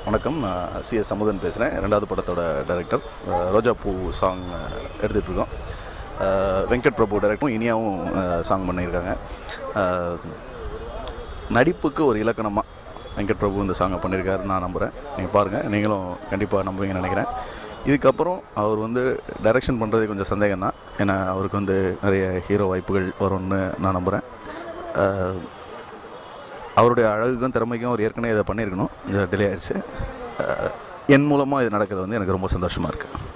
வணக்கம் C S சமுதன் பேசுகிறேன் ரெண்டாவது படத்தோட டைரக்டர் ரோஜா பூ சாங் எடுத்துகிட்டு இருக்கோம் அஹ், வெங்கட் பிரபு டைரக்டரும் இனியாவும் சாங் பண்ணியிருக்காங்க அஹ், நடிப்புக்கு ஒரு இலக்கணமாக வெங்கட் பிரபு இந்த சாங்கை பண்ணியிருக்காரு நான் நம்புகிறேன் நீங்கள் பாருங்கள் நீங்களும் கண்டிப்பாக நம்புவீங்கன்னு நினைக்கிறேன் இதுக்கப்புறம் அவர் வந்து டைரக்ஷன் பண்ணுறது கொஞ்சம் சந்தேகம் தான் ஏன்னா அவருக்கு வந்து நிறைய ஹீரோ வாய்ப்புகள் வரும்னு நான் நம்புகிறேன் அஹ், அவருடைய அழகுக்கும் திறமைக்கும் அவர் ஏற்கனவே இதை பண்ணியிருக்கணும் இது டிலே ஆயிடுச்சு அஹ், என் மூலமாக இது நடக்கிறது வந்து எனக்கு ரொம்ப சந்தோஷமாக இருக்குது